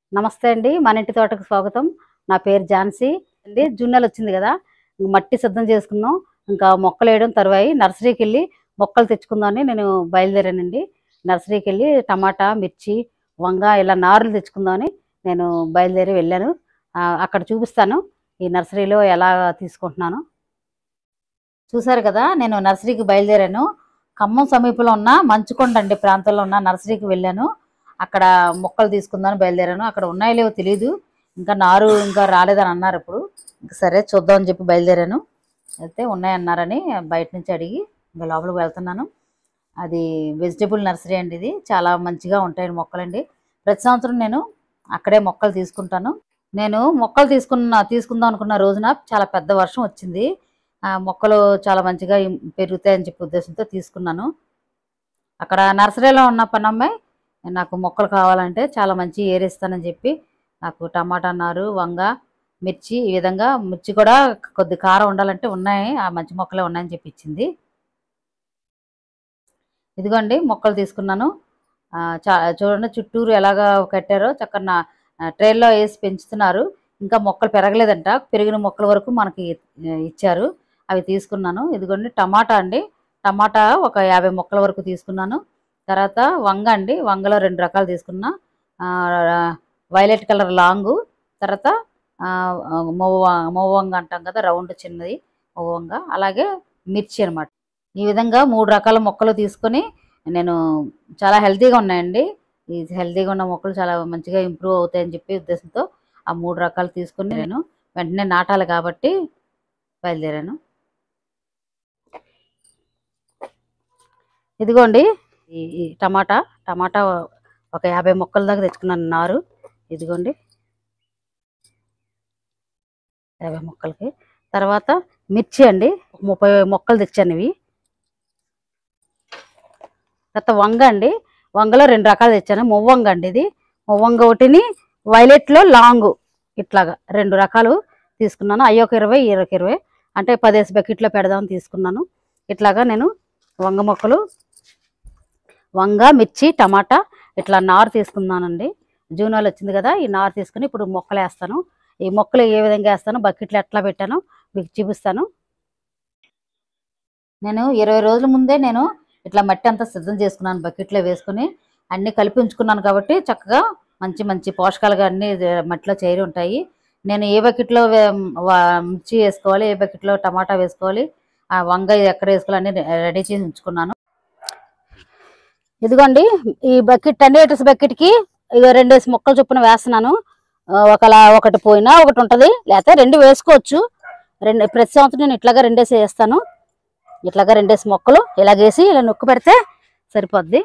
నమస్తే అండి మన ఇంటి తోటకు స్వాగతం నా పేరు ఝాన్సీ అండి జూన్ వచ్చింది కదా ఇంక మట్టి సిద్ధం చేసుకుందాం ఇంకా మొక్కలు వేయడం తరువాయి నర్సరీకి వెళ్ళి మొక్కలు తెచ్చుకుందామని నేను బయలుదేరానండి నర్సరీకి వెళ్ళి టమాటా మిర్చి వంగ ఇలా నారులు తెచ్చుకుందామని నేను బయలుదేరి వెళ్ళాను ఆ, అక్కడ చూపిస్తాను ఈ నర్సరీలో ఎలా తీసుకుంటున్నాను చూసారు కదా నేను నర్సరీకి బయలుదేరాను ఖమ్మం సమీపంలో ఉన్న మంచుకొండ అండి ప్రాంతంలో ఉన్న నర్సరీకి వెళ్ళాను అక్కడ మొక్కలు తీసుకుందామని బయలుదేరాను అక్కడ ఉన్నాయో లేవో తెలియదు ఇంకా నారు ఇంకా రాలేదని అన్నారు ఇప్పుడు ఇంకా సరే చూద్దామని చెప్పి బయలుదేరాను అయితే ఉన్నాయన్నారని బయట నుంచి అడిగి ఇంకా లోపలికి వెళ్తున్నాను అది వెజిటేబుల్ నర్సరీ అండి ఇది చాలా మంచిగా ఉంటాయి మొక్కలండి ప్రతి సంవత్సరం నేను అక్కడే మొక్కలు తీసుకుంటాను నేను మొక్కలు తీసుకున్న తీసుకుందాం అనుకున్న రోజున చాలా పెద్ద వర్షం వచ్చింది ఆ మొక్కలు చాలా మంచిగా ఇం- పెరుగుతాయని చెప్పి ఉద్దేశంతో తీసుకున్నాను అక్కడ నర్సరీలో ఉన్న పనమ్మాయి నాకు మొక్కలు కావాలంటే చాలా మంచి ఏరిస్తానని చెప్పి నాకు టమాటా నారు వంగ మిర్చి ఈ విధంగా మిర్చి కూడా కొద్ది కారం ఉండాలంటే ఉన్నాయి ఆ మంచి మొక్కలే ఉన్నాయని చెప్పి ఇచ్చింది ఇదిగోండి మొక్కలు తీసుకున్నాను ఆ, చా చూడండి చుట్టూరు ఎలాగా కట్టారో చక్కగా నా ట్రైల్లో వేసి పెంచుతున్నారు ఇంకా మొక్కలు పెరగలేదంట పెరిగిన మొక్కల వరకు మనకి ఆ, ఇచ్చారు అవి తీసుకున్నాను ఇదిగోండి టమాటా అండి టమాటా ఒక యాభై మొక్కల వరకు తీసుకున్నాను తర్వాత వంగ అండి వంగలో రెండు రకాలు తీసుకున్నా ఆ, వైలెట్ కలర్ లాంగు తర్వాత ఆ, మొవ్వ మొవ్వంగ అంటాం కదా రౌండ్ చిన్నది మొవ్వంగ అలాగే మిర్చి అన్నమాట ఈ విధంగా మూడు రకాల మొక్కలు తీసుకొని నేను చాలా హెల్తీగా ఉన్నాయండి ఈ హెల్తీగా ఉన్న మొక్కలు చాలా మంచిగా ఇంప్రూవ్ అవుతాయని చెప్పి ఉద్దేశంతో ఆ మూడు రకాలు తీసుకొని నేను వెంటనే నాటాలి కాబట్టి బయలుదేరాను ఇదిగోండి ఈ ఈ టమాటా టమాటా ఒక యాభై మొక్కల దాకా తెచ్చుకున్నాను నారు ఇదిగోండి యాభై మొక్కలకి తర్వాత మిర్చి అండి ఒక ముప్పై మొక్కలు తెచ్చాను ఇవి తర్వాత వంగ అండి వంగలో రెండు రకాలు తెచ్చాను మువ్వంగ అండి ఇది మువ్వంగ ఒకటిని వైలెట్లో లాంగ్ ఇట్లాగా రెండు రకాలు తీసుకున్నాను అవి ఒక ఇరవై ఈ ఒక ఇరవై అంటే పదేసి బకెట్లో పెడదామని తీసుకున్నాను ఇట్లాగా నేను వంగ మొక్కలు వంగ మిర్చి టమాటా ఇట్లా నారు తీసుకున్నానండి జూనాలు వచ్చింది కదా ఈ నారు తీసుకుని ఇప్పుడు మొక్కలు వేస్తాను ఈ మొక్కలు ఏ విధంగా వేస్తాను బకెట్లో ఎట్లా పెట్టానో మీకు చూపిస్తాను నేను ఇరవై రోజుల ముందే నేను ఇట్లా మట్టి అంతా సిద్ధం చేసుకున్నాను బకెట్లో వేసుకుని అన్నీ కలిపి ఉంచుకున్నాను కాబట్టి చక్కగా మంచి మంచి పోషకాలుగా అన్నీ ఇది మట్టిలో చేరి ఉంటాయి నేను ఏ బకెట్లో వే- వా- మిర్చి వేసుకోవాలి ఏ బకెట్లో టమాటా వేసుకోవాలి ఆ వంగ ఎక్కడ వేసుకోవాలి అన్ని రెడీ చేసి ఉంచుకున్నాను ఇదిగోండి ఈ బకెట్ టెన్ లీటర్స్ బకెట్కి ఇక రెండేసి మొక్కలు చొప్పున వేస్తున్నాను ఆ, ఒకలా ఒకటి పోయినా ఒకటి ఉంటుంది లేకపోతే రెండు వేసుకోవచ్చు రెండు ప్రతి సంవత్సరం నేను ఇట్లాగా రెండేసి వేస్తాను ఇట్లాగా రెండేసి మొక్కలు ఇలాగేసి ఇలా నొక్కు పెడితే సరిపోద్ది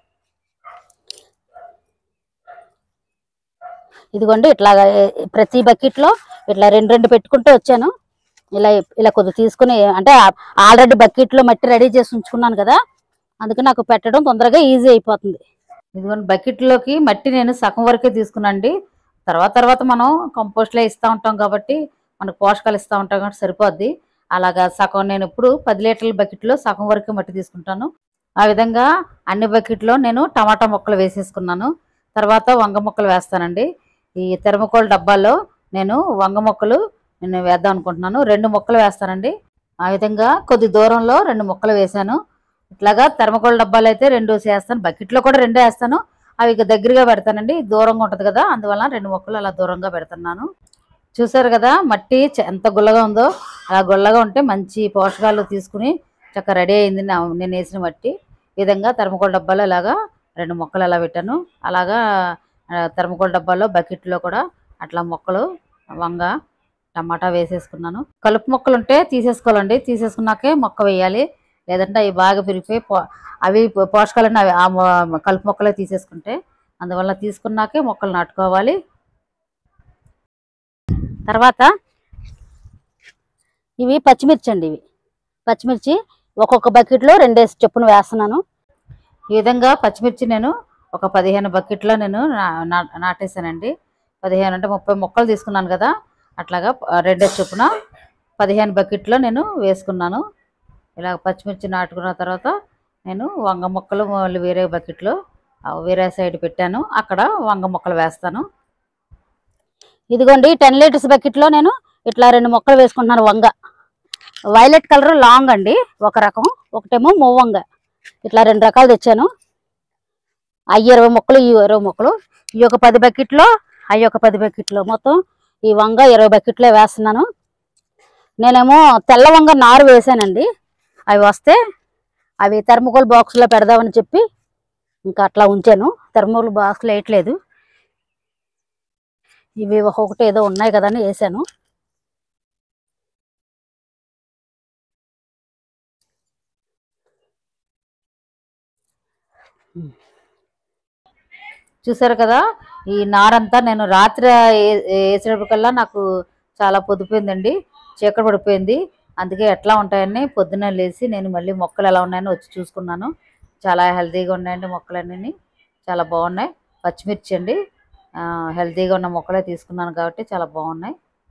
ఇదిగోండి ఇట్లాగా ఏ- ప్రతి బకెట్లో ఇట్లా రెండు రెండు పెట్టుకుంటూ వచ్చాను ఇలా ఇలా కొద్ది తీసుకుని అంటే ఆల్రెడీ బకెట్లో మట్టి రెడీ చేసి ఉంచుకున్నాను కదా అందుకే నాకు పెట్టడం తొందరగా ఈజీ అయిపోతుంది ఇదిగోండి బకెట్లోకి మట్టి నేను సగం వరకే తీసుకున్నాండి తర్వాత తర్వాత మనం కంపోస్ట్లో ఇస్తూ ఉంటాం కాబట్టి మనకు పోషకాలు ఇస్తూ ఉంటాం కాబట్టి సరిపోద్ది అలాగా సగం నేను ఇప్పుడు పది లీటర్ల బకెట్లో సగం వరకే మట్టి తీసుకుంటాను ఆ విధంగా అన్ని బకెట్లో నేను టమాటా మొక్కలు వేసేసుకున్నాను తర్వాత వంగ మొక్కలు వేస్తానండి ఈ తెరమకోల్ డబ్బాలో నేను వంగ మొక్కలు నేను వేద్దాం అనుకుంటున్నాను రెండు మొక్కలు వేస్తానండి ఆ విధంగా కొద్ది దూరంలో రెండు మొక్కలు వేశాను ఇట్లాగా తెరమకోల్ డబ్బాలు అయితే రెండు వేస్తాను బకెట్లో కూడా రెండు వేస్తాను అవి ఇక దగ్గరగా పెడతానండి దూరంగా ఉంటుంది కదా అందువల్ల రెండు మొక్కలు అలా దూరంగా పెడుతున్నాను చూసారు కదా మట్టి చ- ఎంత గుల్లగా ఉందో అలా గుల్లగా ఉంటే మంచి పోషకాలు తీసుకుని చక్కగా రెడీ అయింది నా- నేను వేసిన మట్టి ఈ విధంగా థర్మకోల్ డబ్బాలో ఇలాగా రెండు మొక్కలు అలా పెట్టాను అలాగా ఆ, థర్మకోల్ డబ్బాలో బకెట్లో కూడా అట్లా మొక్కలు వంగ టమాటా వేసేసుకున్నాను కలుపు మొక్కలు ఉంటే తీసేసుకోవాలండి తీసేసుకున్నాకే మొక్క వేయాలి లేదంటే అవి బాగా పెరిగిపోయి పో అవి పో- పోషకాలన్నీ అవి ఆ మొ- కలుపు మొక్కలే తీసేసుకుంటే అందువల్ల తీసుకున్నాకే మొక్కలు నాటుకోవాలి తర్వాత ఇవి పచ్చిమిర్చి అండి ఇవి పచ్చిమిర్చి ఒక్కొక్క బకెట్లో రెండేసి చొప్పున వేస్తున్నాను ఈ విధంగా పచ్చిమిర్చి నేను ఒక పదిహేను బకెట్లో నేను నా- నా- నాటేశానండి పదిహేను అంటే ముప్పై మొక్కలు తీసుకున్నాను కదా అట్లాగా ప- రెండేసి చొప్పున పదిహేను బకెట్లో నేను వేసుకున్నాను ఇలా పచ్చిమిర్చి నాటుకున్న తర్వాత నేను వంగ మొక్కలు మళ్ళీ వేరే బకెట్లో ఆ, వేరే సైడ్ పెట్టాను అక్కడ వంగ మొక్కలు వేస్తాను ఇదిగోండి టెన్ లీటర్స్ బకెట్లో నేను ఇట్లా రెండు మొక్కలు వేసుకుంటున్నాను వంగ వైలెట్ కలర్ లాంగ్ అండి ఒక రకం ఒకటేమో మూవంగ ఇట్లా రెండు రకాలు తెచ్చాను అవి ఇరవై మొక్కలు ఈ ఇరవై మొక్కలు ఈ ఒక పది బకెట్లో అవి ఒక పది బకెట్లో మొత్తం ఈ వంగ ఇరవై బకెట్లో వేస్తున్నాను నేనేమో తెల్ల వంగ నారు వేసానండి అవి వస్తే అవి థర్మకోల్ బాక్స్లో పెడదామని చెప్పి ఇంకా అట్లా ఉంచాను థర్మకోల్ బాక్స్లో వేయట్లేదు ఇవి ఒక్కొక్కటి ఏదో ఉన్నాయి కదా అని వేసాను చూసారు కదా ఈ నారంతా నేను రాత్రి ఏ- వేసేటప్పటికల్లా నాకు చాలా పొద్దుపోయిందండి చీకటి పడిపోయింది అందుకే ఎట్లా ఉంటాయని పొద్దున్న లేచి నేను మళ్ళీ మొక్కలు ఎలా ఉన్నాయని వచ్చి చూసుకున్నాను చాలా హెల్తీగా ఉన్నాయండి మొక్కలన్నీ చాలా బాగున్నాయి పచ్చిమిర్చి అండి ఆ, హెల్తీగా ఉన్న మొక్కలే తీసుకున్నాను కాబట్టి చాలా బాగున్నాయి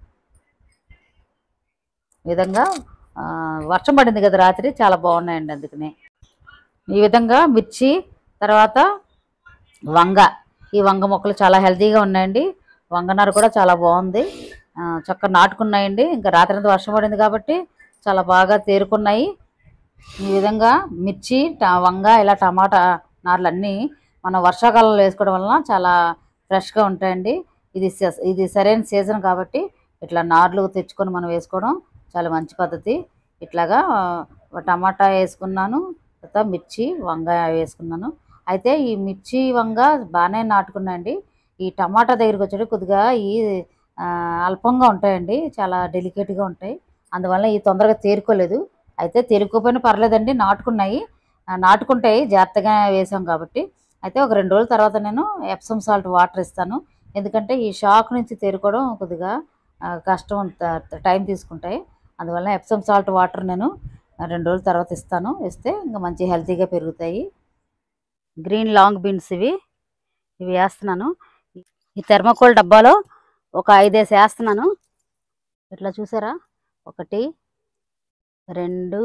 ఈ విధంగా ఆ, వర్షం పడింది కదా రాత్రి చాలా బాగున్నాయండి అందుకని ఈ విధంగా మిర్చి తర్వాత వంగ ఈ వంగ మొక్కలు చాలా హెల్తీగా ఉన్నాయండి వంగనారు కూడా చాలా బాగుంది ఆ, చక్కగా నాటుకున్నాయండి ఇంకా రాత్రి అంతా వర్షం పడింది కాబట్టి చాలా బాగా తేరుకున్నాయి ఈ విధంగా మిర్చి ట- వంగ ఇలా టమాటా నార్లు అన్నీ మనం వర్షాకాలంలో వేసుకోవడం వలన చాలా ఫ్రెష్గా ఉంటాయండి ఇది స- ఇది సరైన సీజన్ కాబట్టి ఇట్లా నార్లు తెచ్చుకొని మనం వేసుకోవడం చాలా మంచి పద్ధతి ఇట్లాగా ఆ, టమాటా వేసుకున్నాను తర్వాత మిర్చి వంగ వేసుకున్నాను అయితే ఈ మిర్చి వంగ బాగానే నాటుకున్నాయండి ఈ టమాటా దగ్గరికి వచ్చేటి కొద్దిగా ఈ ఆ, అల్పంగా ఉంటాయండి చాలా డెలికేట్గా ఉంటాయి అందువల్ల ఈ తొందరగా తేరుకోలేదు అయితే తేరుకోపోయినా పర్లేదండి నాటుకున్నాయి ఆ, నాటుకుంటాయి జాగ్రత్తగా వేసాం కాబట్టి అయితే ఒక రెండు రోజుల తర్వాత నేను ఎప్సమ్ సాల్ట్ వాటర్ ఇస్తాను ఎందుకంటే ఈ షాక్ నుంచి తేరుకోవడం కొద్దిగా ఆ, కష్టం త- టైం తీసుకుంటాయి అందువల్ల ఎప్సమ్ సాల్ట్ వాటర్ నేను రెండు రోజుల తర్వాత ఇస్తాను ఇస్తే ఇంకా మంచి హెల్తీగా పెరుగుతాయి గ్రీన్ లాంగ్ బీన్స్ ఇవి ఇవి వేస్తున్నాను ఈ థెర్మకోల్ డబ్బాలో ఒక ఐదేసి వేస్తున్నాను ఇట్లా చూసారా ఒకటి రెండు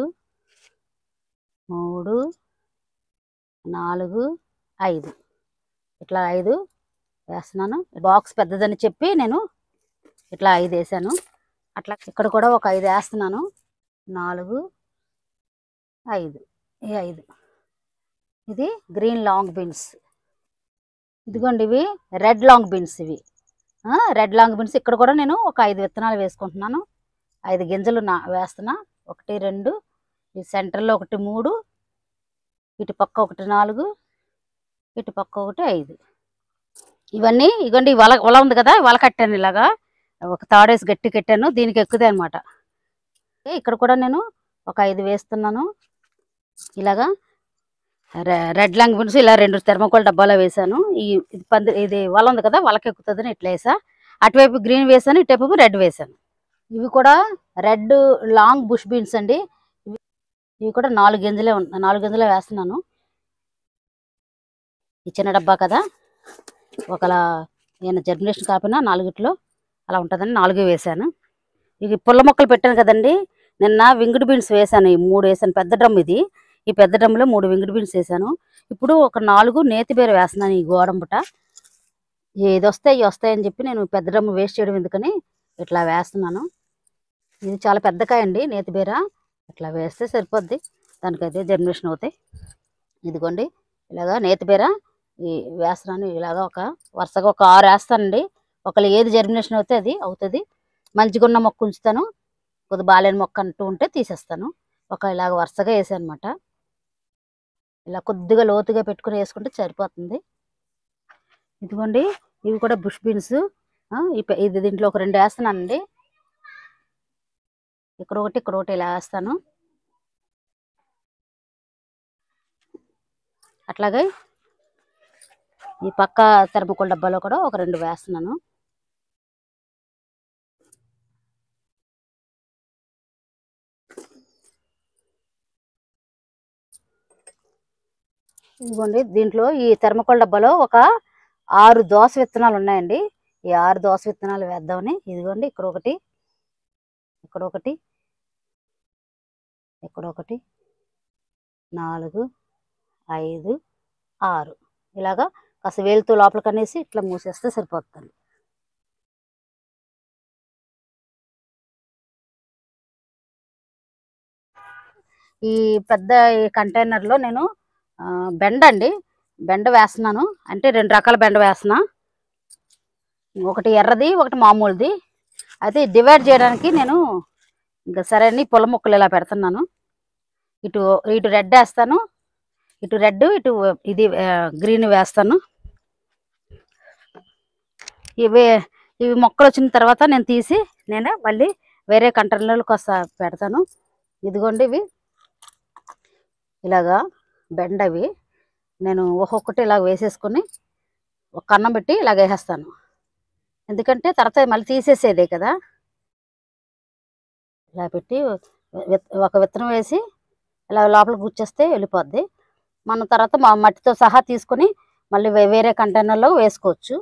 మూడు నాలుగు ఐదు ఇట్లా ఐదు వేస్తున్నాను బాక్స్ పెద్దదని చెప్పి నేను ఇట్లా ఐదు వేసాను అట్లా ఇక్కడ కూడా ఒక ఐదు వేస్తున్నాను నాలుగు ఐదు ఈ ఐదు ఇది గ్రీన్ లాంగ్ బీన్స్ ఇదిగోండి ఇవి రెడ్ లాంగ్ బీన్స్ ఇవి ఆ, రెడ్ లాంగ్ బీన్స్ ఇక్కడ కూడా నేను ఒక ఐదు విత్తనాలు వేసుకుంటున్నాను ఐదు గింజలు నా వేస్తున్నా ఒకటి రెండు ఈ సెంటర్లో ఒకటి మూడు ఇటు పక్క ఒకటి నాలుగు ఇటు పక్క ఒకటి ఐదు ఇవన్నీ ఇగోండి వల వల ఉంది కదా వల కట్టాను ఇలాగా ఒక తాడేసి గట్టి కట్టాను దీనికి ఎక్కుతాయి అనమాట ఇక్కడ కూడా నేను ఒక ఐదు వేస్తున్నాను ఇలాగా రె- రెడ్ లాంగ్ బీన్స్ ఇలా రెండు థెర్మకోల్ డబ్బాలో వేసాను ఈ ఇది పంది ఇది వల ఉంది కదా వలకి ఎక్కుతుందని ఇట్లా వేసా అటువైపు గ్రీన్ వేసాను ఇటువైపు రెడ్ వేసాను ఇవి కూడా రెడ్ లాంగ్ బుష్ బీన్స్ అండి ఇవి ఇవి కూడా నాలుగు గింజలే ఉన్- నాలుగు గింజలే వేస్తున్నాను ఈ చిన్న డబ్బా కదా ఒకలా నేను జర్మినేషన్ కాపినా నాలుగిట్లో అలా ఉంటుందని నాలుగు వేసాను ఇవి పుల్ల మొక్కలు పెట్టాను కదండి నిన్న వింగుడు బీన్స్ వేసాను ఈ మూడు వేసాను పెద్ద డ్రమ్ ఇది ఈ పెద్ద డ్రమ్లో మూడు వింగుడు బీన్స్ వేసాను ఇప్పుడు ఒక నాలుగు నేతి బీర వేస్తున్నాను ఈ గోడంబుట ఏది వస్తే ఇవి వస్తాయని చెప్పి నేను పెద్ద డ్రమ్ వేస్ట్ చేయడం ఎందుకని ఇట్లా వేస్తున్నాను ఇది చాలా పెద్ద కాయ అండి నేతి బీర ఇట్లా వేస్తే సరిపోద్ది దానికైతే జర్మినేషన్ అవుతాయి ఇదిగోండి ఇలాగా నేతి బీర ఈ వేస్తున్నాను ఇలాగా ఒక వరుసగా ఒక ఆరు వేస్తానండి ఒకళ్ళు ఏది జర్మినేషన్ అవుతే అది అవుతుంది మంచిగా ఉన్న మొక్క ఉంచుతాను కొద్ది బాలేని మొక్క అంటూ ఉంటే తీసేస్తాను ఒక ఇలాగ వరుసగా వేసాను అనమాట ఇలా కొద్దిగా లోతుగా పెట్టుకుని వేసుకుంటే సరిపోతుంది ఇదిగోండి ఇవి కూడా బుష్ బీన్స్ ఇది దీంట్లో ఒక రెండు వేస్తున్నానండి ఇక్కడ ఒకటి ఇక్కడ ఒకటి ఇలా వేస్తాను అట్లాగే ఈ పక్క తెరమకోల్ డబ్బాలో కూడా ఒక రెండు వేస్తున్నాను ఇదిగోండి దీంట్లో ఈ తెరమకోల్ డబ్బాలో ఒక ఆరు దోస విత్తనాలు ఉన్నాయండి ఈ ఆరు దోస విత్తనాలు వేద్దామని ఇదిగోండి ఇక్కడ ఒకటి ఇక్కడ ఒకటి ఇక్కడ ఒకటి నాలుగు ఐదు ఆరు ఇలాగా కాస్త వేలుతో లోపలికి అనేసి ఇట్లా మూసేస్తే సరిపోతుంది ఈ పెద్ద ఈ కంటైనర్లో నేను ఆ, బెండ అండి బెండ వేస్తున్నాను అంటే రెండు రకాల బెండ వేస్తున్నా ఒకటి ఎర్రది ఒకటి మామూలుది అయితే డివైడ్ చేయడానికి నేను ఇంకా సరే అని పొల ముక్కలు ఇలా పెడుతున్నాను ఇటు ఇటు రెడ్ వేస్తాను ఇటు రెడ్ ఇటు ఇది గ్రీన్ వేస్తాను ఇవి ఇవి మొక్కలు వచ్చిన తర్వాత నేను తీసి నేను మళ్ళీ వేరే కంటైనర్లకు వస్తా పెడతాను ఇదిగోండి ఇవి ఇలాగా బెండవి నేను ఒక్కొక్కటి ఇలా వేసేసుకొని ఒక కన్నం పెట్టి ఇలాగ వేసేస్తాను ఎందుకంటే తర్వాత మళ్ళీ తీసేసేదే కదా ఇలా పెట్టి విత్- ఒక విత్తనం వేసి ఇలా లోపల గుచ్చేస్తే వెళ్ళిపోద్ది మనం తర్వాత మా మట్టితో సహా తీసుకొని మళ్ళీ వే- వేరే కంటైనర్లో వేసుకోవచ్చు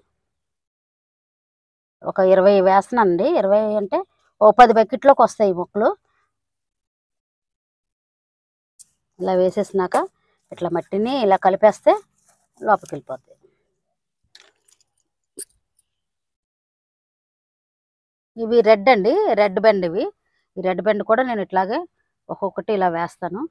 ఒక ఇరవై వేస్తున్నానండి ఇరవై అంటే ఓ పది బకెట్లోకి వస్తాయి ఈ మొక్కలు ఇలా వేసేసినాక ఇట్లా మట్టిని ఇలా కలిపేస్తే లోపలికి వెళ్ళిపోద్ది ఇవి రెడ్ అండి రెడ్ బెండ్ ఇవి ఈ రెడ్ బెండ్ కూడా నేను ఇట్లాగే ఒక్కొక్కటి ఇలా వేస్తాను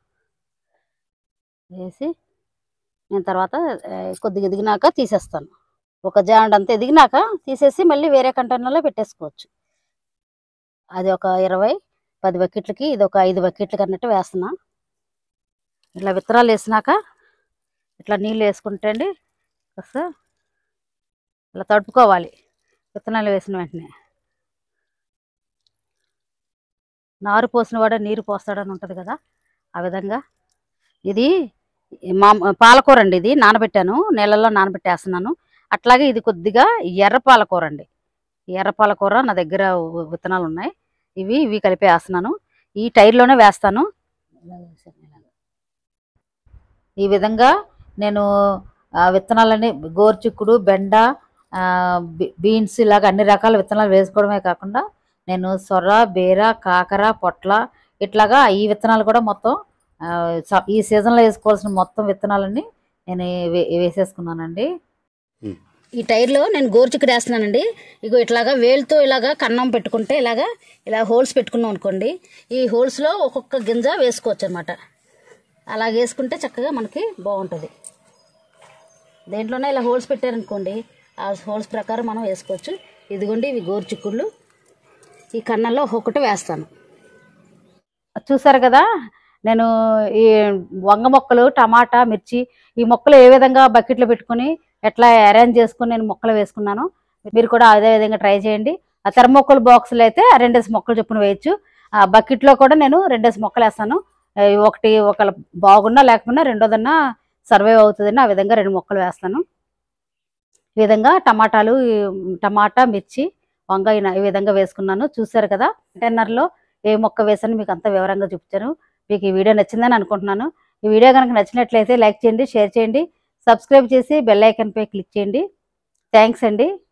వేసి నేను తర్వాత ఆ, కొద్దిగా ఎదిగినాక తీసేస్తాను ఒక జాండ్ అంతా ఎదిగినాక తీసేసి మళ్ళీ వేరే కంటైనర్లో పెట్టేసుకోవచ్చు అది ఒక ఇరవై పది బకెట్లకి ఇది ఒక ఐదు బకెట్లకి అన్నట్టు వేస్తున్నా ఇట్లా విత్తనాలు వేసినాక ఇట్లా నీళ్ళు వేసుకుంటే అండి కాస్త ఇలా తడుపుకోవాలి విత్తనాలు వేసిన వెంటనే నారు పోసిన వాడే నీరు పోస్తాడని ఉంటుంది కదా ఆ విధంగా ఇది మా పాలకూర అండి ఇది నానబెట్టాను నీళ్ళల్లో నానబెట్టేస్తున్నాను అట్లాగే ఇది కొద్దిగా ఎర్ర పాలకూర అండి ఈ ఎర్ర పాలకూర నా దగ్గర వి- విత్తనాలు ఉన్నాయి ఇవి ఇవి కలిపి వేస్తున్నాను ఈ టైర్లోనే వేస్తాను ఈ విధంగా నేను ఆ, విత్తనాలని గోరుచిక్కుడు బెండ ఆ, బీ- బీన్స్ ఇలాగ అన్ని రకాల విత్తనాలు వేసుకోవడమే కాకుండా నేను సొర బీర కాకర పొట్ల ఇట్లాగా ఈ విత్తనాలు కూడా మొత్తం ఆ, స- ఈ సీజన్లో వేసుకోవాల్సిన మొత్తం విత్తనాలన్నీ నేను వే- వేసేసుకున్నానండి Hmm. ఈ టైర్లో నేను గోరుచిక్కుడు వేస్తున్నానండి ఇగో ఇట్లాగా వేలుతో ఇలాగా కన్నం పెట్టుకుంటే ఇలాగా ఇలా హోల్స్ పెట్టుకున్నాం అనుకోండి ఈ హోల్స్లో ఒక్కొక్క గింజ వేసుకోవచ్చు అనమాట అలా వేసుకుంటే చక్కగా మనకి బాగుంటుంది దేంట్లోనే ఇలా హోల్స్ పెట్టారనుకోండి ఆ హోల్స్ ప్రకారం మనం వేసుకోవచ్చు ఇదిగోండి ఇవి గోరుచిక్కుళ్ళు ఈ కన్నంలో ఒక్కొక్కటి వేస్తాను చూసారు కదా నేను ఈ వంగ మొక్కలు టమాటా మిర్చి ఈ మొక్కలు ఏ విధంగా బకెట్లో పెట్టుకొని ఎట్లా అరేంజ్ చేసుకుని నేను మొక్కలు వేసుకున్నాను మీరు కూడా అదే విధంగా ట్రై చేయండి ఆ థర్మోకోల్ బాక్సులు అయితే రెండేసి మొక్కలు చొప్పున వేయచ్చు ఆ బకెట్లో కూడా నేను రెండేసి మొక్కలు వేస్తాను ఆ, ఒకటి ఒక బాగున్నా లేకపోయినా రెండోదన్నా సర్వైవ్ అవుతుందని ఆ విధంగా రెండు మొక్కలు వేస్తాను ఈ విధంగా టమాటాలు ఈ టమాటా మిర్చి వంగ ఈ ఈ విధంగా వేసుకున్నాను చూసారు కదా కంటైనర్లో ఏ మొక్క వేసాను మీకు అంత వివరంగా చూపించాను మీకు ఈ వీడియో నచ్చిందని అనుకుంటున్నాను ఈ వీడియో కనుక నచ్చినట్లయితే లైక్ చేయండి షేర్ చేయండి సబ్స్క్రైబ్ చేసి బెల్ ఐకాన్పై క్లిక్ చేయండి థ్యాంక్స్ అండి